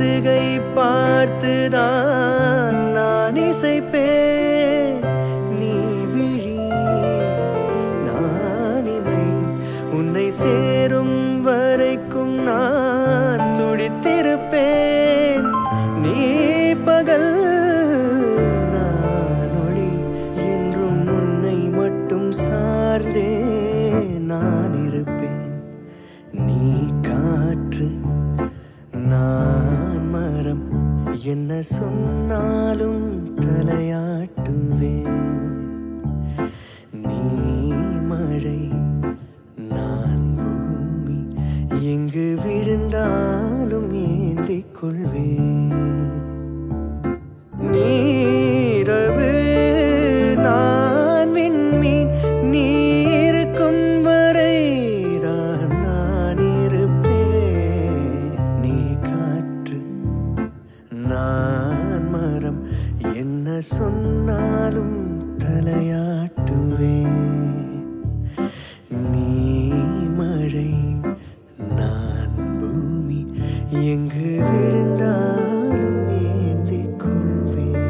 வருகை பார்த்துதான் நான் இசைப்பேன் நீ விழி நான் இமை உன்னை சேரும் வரைக்கும் நான் துடித்திருப்பேன் நீ பகல் நான் ஒளி என்றும் உன்னை மட்டும் சார்ந்தே நான் இருப்பேன் நீ காற்று நான் மரம் என்ன சொன்னாலும் தலையாட்டுவேன் நீ மழை நான் பூமி எங்கு விழுந்தாலும் ஏந்திக் கொள்வேன் நீரவு நான் விண்மீன் நீ இருக்கும் வரைதான் நான் இருப்பேன் நீ காற்று நான் மரம் என்ன சொன்னாலும் தலையாட்டுவேன் நீ மழை நான் பூமி எங்கு விழுந்தாலும் ஏந்திக் கொள்வேன்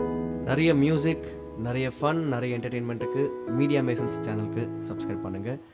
நிறைய மியூசிக் நிறைய ஃபன் நிறைய என்டர்டெயின்மெண்ட்டுக்கு மீடியா மேசன்ஸ் சேனலுக்கு சப்ஸ்கிரைப் பண்ணுங்கள்